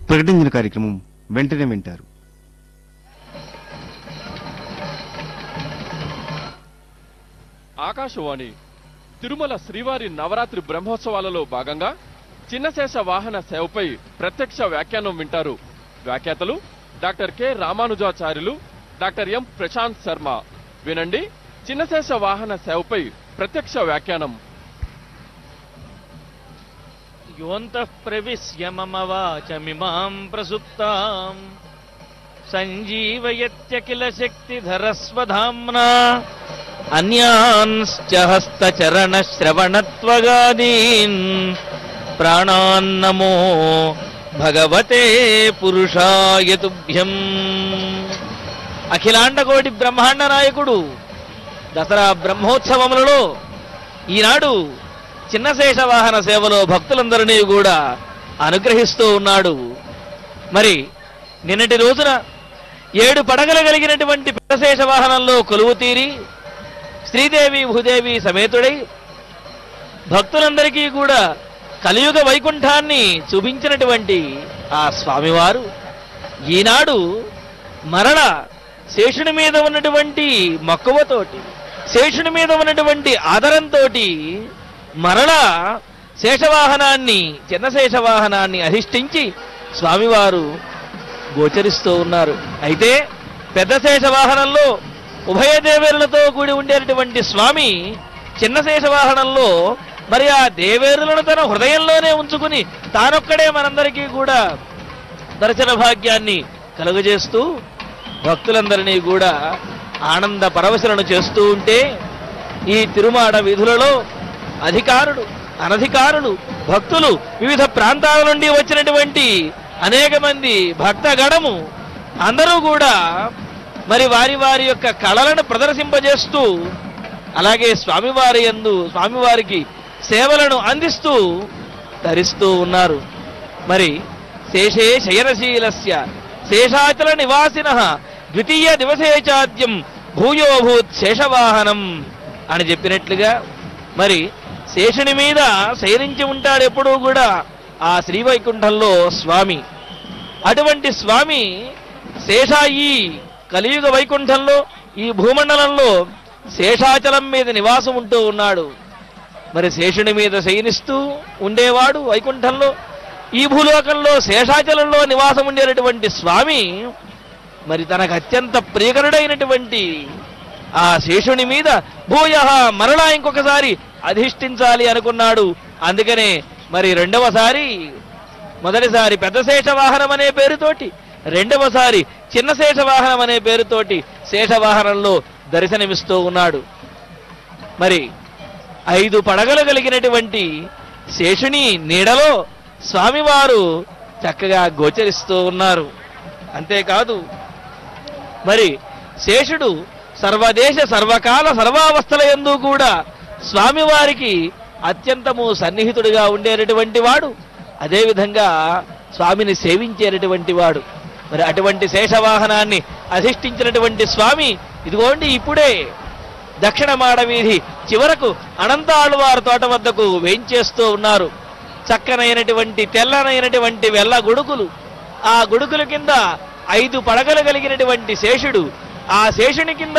ప్రకటించిన కార్యక్రమం వెంటనే వింటారు ఆకాశవాణి తిరుమల శ్రీవారి నవరాత్రి బ్రహ్మోత్సవాలలో భాగంగా చిన్నశేష వాహన సేవపై ప్రత్యక్ష వ్యాఖ్యానం వింటారు వ్యాఖ్యాతలు doctor K Ramanujacharyulu doctor M Prashant Sharma వినండి చిన్నశేష వాహన సేవపై ప్రత్యక్ష వ్యాఖ్యానం యోంతః ప్రవిశ్య మమ వాచమిమాం ప్రసుప్తాం సంజీవయత్యఖిల శక్తిధరస్వధామ్నా అన్యాన్శ్చ హస్తచరణ శ్రవణత్వగాదీన్ ప్రాణాన్నమో భగవతే పురుషాయ తుభ్యం అఖిలాండకోటి బ్రహ్మాండ నాయకుడు దసరా బ్రహ్మోత్సవములలో ఈనాడు చిన్నశేష వాహన సేవలో భక్తులందరినీ కూడా అనుగ్రహిస్తూ ఉన్నాడు మరి నిన్నటి రోజున ఏడు పడగలు కలిగినటువంటి పెద్దశేష వాహనంలో కొలువు తీరి శ్రీదేవి భూదేవి సమేతుడై భక్తులందరికీ కూడా కలియుగ వైకుంఠాన్ని చూపించినటువంటి ఆ స్వామివారు ఈనాడు మరణ శేషుని మీద ఉన్నటువంటి మక్కువతోటి శేషుని మీద ఉన్నటువంటి ఆదరంతోటి మరణ శేషవాహనాన్ని చిన్నశేషవాహనాన్ని అధిష్ఠించి స్వామివారు గోచరిస్తూ ఉన్నారు అయితే పెద్ద శేషవాహనంలో ఉభయ దేవేరులతో కూడి ఉండేటటువంటి స్వామి చిన్న శేషవాహనంలో మరి ఆ దేవేరులను తన హృదయంలోనే ఉంచుకుని తానొక్కడే మనందరికీ కూడా దర్శన భాగ్యాన్ని కలుగజేస్తూ భక్తులందరినీ కూడా ఆనంద పరవశలను చేస్తూ ఉంటే ఈ తిరుమాడ వీధులలో అధికారులు అనధికారులు భక్తులు వివిధ ప్రాంతాల నుండి వచ్చినటువంటి అనేక మంది భక్తగణము అందరూ కూడా మరి వారి వారి యొక్క కళలను ప్రదర్శింపజేస్తూ అలాగే స్వామివారి యందు స్వామివారికి సేవలను అందిస్తూ ధరిస్తూ ఉన్నారు మరి శేషే శయనశీలస్య శేషాచల నివాసిన ద్వితీయ దివసే చాద్యం భూయోభూత్ శేషవాహనం అని చెప్పినట్లుగా మరి శేషుని మీద శయనించి ఉంటాడు ఎప్పుడూ కూడా ఆ శ్రీవైకుంఠంలో స్వామి అటువంటి స్వామి శేషాయి కలియుగ వైకుంఠంలో ఈ భూమండలంలో శేషాచలం మీద నివాసం ఉంటూ ఉన్నాడు మరి శేషుని మీద శయనిస్తూ ఉండేవాడు వైకుంఠంలో ఈ భూలోకంలో శేషాచలంలో నివాసం ఉండేటటువంటి స్వామి మరి తనకు అత్యంత ప్రియకరుడైనటువంటి ఆ శేషుని మీద భూయ మరలా ఇంకొకసారి అధిష్ఠించాలి అనుకున్నాడు అందుకనే మరి రెండవసారి మొదటిసారి పెద్ద శేష వాహనం అనే పేరుతోటి రెండవసారి చిన్న శేష వాహనం అనే పేరుతోటి శేషవాహనంలో దర్శనమిస్తూ ఉన్నాడు మరి ఐదు పడగలు కలిగినటువంటి శేషుని నీడలో స్వామివారు చక్కగా గోచరిస్తూ ఉన్నారు అంతేకాదు మరి శేషుడు సర్వదేశ సర్వకాల సర్వావస్థల యందు కూడా స్వామివారికి అత్యంతము సన్నిహితుడిగా ఉండేటటువంటి వాడు అదేవిధంగా స్వామిని సేవించేటటువంటి వాడు మరి అటువంటి శేషవాహనాన్ని అధిష్ఠించినటువంటి స్వామి ఇదిగోండి ఇప్పుడే దక్షిణ మాడ వీధి చివరకు అనంత ఆళ్వారు తోట వద్దకు వేయించేస్తూ ఉన్నారు చక్కనైనటువంటి తెల్లనైనటువంటి వెల్ల గొడుగులు ఆ గొడుగుల కింద ఐదు పడగలు కలిగినటువంటి శేషుడు ఆ శేషుని కింద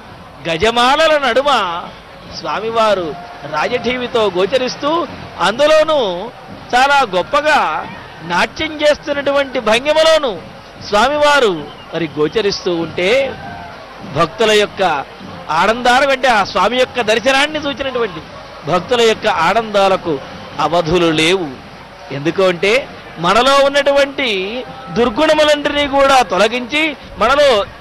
గజమాలల నడుమ స్వామివారు రాజఠీవితో గోచరిస్తూ అందులోనూ చాలా గొప్పగా నాట్యం చేస్తున్నటువంటి భంగిమలోను స్వామివారు మరి గోచరిస్తూ ఉంటే భక్తుల యొక్క ఆనందాల కంటే ఆ స్వామి యొక్క దర్శనాన్ని సూచినటువంటి భక్తుల యొక్క ఆనందాలకు అవధులు లేవు ఎందుకు అంటే మనలో ఉన్నటువంటి దుర్గుణములంటినీ కూడా తొలగించి మనలో